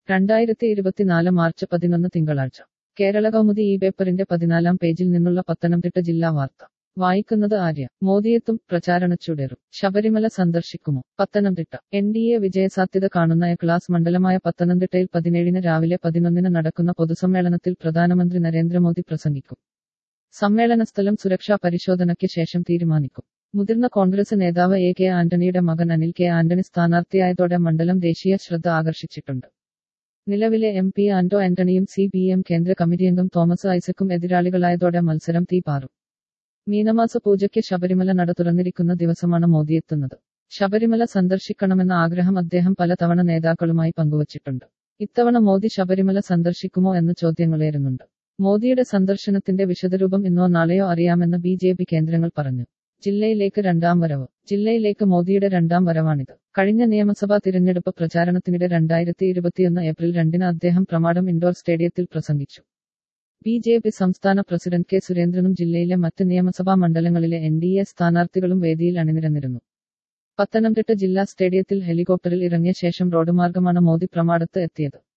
രണ്ടായിരത്തി ഇരുപത്തിനാല് മാർച്ച് പതിനൊന്ന് തിങ്കളാഴ്ച കേരള കൗമുദി ഈ പേപ്പറിന്റെ പതിനാലാം പേജിൽ നിന്നുള്ള പത്തനംതിട്ട ജില്ലാ വാർത്ത വായിക്കുന്നത് ആര്യ മോദിയെത്തും പ്രചാരണച്ചുടേറും ശബരിമല സന്ദർശിക്കുമോ പത്തനംതിട്ട എൻ ഡി എ വിജയസാധ്യത കാണുന്ന എ ക്ലാസ് മണ്ഡലമായ പത്തനംതിട്ടയിൽ പതിനേഴിന് രാവിലെ പതിനൊന്നിന് നടക്കുന്ന പൊതുസമ്മേളനത്തിൽ പ്രധാനമന്ത്രി നരേന്ദ്രമോദി പ്രസംഗിക്കും സമ്മേളന സ്ഥലം സുരക്ഷാ പരിശോധനയ്ക്ക് ശേഷം തീരുമാനിക്കും മുതിർന്ന കോൺഗ്രസ് നേതാവ് എ കെ ആന്റണിയുടെ മകൻ അനിൽ കെ ആന്റണി സ്ഥാനാർത്ഥിയായതോടെ മണ്ഡലം ദേശീയ ശ്രദ്ധ ആകർഷിച്ചിട്ടുണ്ട് നിലവിലെ എം പി ആന്റോ ആന്റണിയും സി പി എം കേന്ദ്ര കമ്മിറ്റിയംഗം തോമസ് ഐസക്കും എതിരാളികളായതോടെ മത്സരം തീപാറും മീനമാസ പൂജയ്ക്ക് ശബരിമല നട തുറന്നിരിക്കുന്ന ദിവസമാണ് മോദി എത്തുന്നത് ശബരിമല സന്ദർശിക്കണമെന്ന ആഗ്രഹം അദ്ദേഹം പലതവണ നേതാക്കളുമായി പങ്കുവച്ചിട്ടുണ്ട് ഇത്തവണ മോദി ശബരിമല സന്ദർശിക്കുമോ എന്ന ചോദ്യങ്ങളേറുന്നുണ്ട് മോദിയുടെ സന്ദർശനത്തിന്റെ വിശദരൂപം ഇന്നോ നാളെയോ അറിയാമെന്ന് ബി ജെ പി കേന്ദ്രങ്ങൾ പറഞ്ഞു ജില്ലയിലേക്ക് രണ്ടാം വരവ് ജില്ലയിലേക്ക് മോദിയുടെ രണ്ടാം വരവാണിത് കഴിഞ്ഞ നിയമസഭാ തിരഞ്ഞെടുപ്പ് പ്രചാരണത്തിനിടെ രണ്ടായിരത്തി ഇരുപത്തിയൊന്ന് ഏപ്രിൽ രണ്ടിന് അദ്ദേഹം പ്രമാടം ഇൻഡോർ സ്റ്റേഡിയത്തിൽ പ്രസംഗിച്ചു ബി ജെ പി സംസ്ഥാന പ്രസിഡന്റ് കെ സുരേന്ദ്രനും ജില്ലയിലെ മറ്റ് നിയമസഭാ മണ്ഡലങ്ങളിലെ എൻ ഡി എ സ്ഥാനാർത്ഥികളും വേദിയിൽ അണിനിരന്നിരുന്നു പത്തനംതിട്ട ജില്ലാ സ്റ്റേഡിയത്തിൽ ഹെലികോപ്റ്ററിൽ ഇറങ്ങിയ ശേഷം റോഡ് മാർഗമാണ് മോദി പ്രമാടത്ത് എത്തിയത്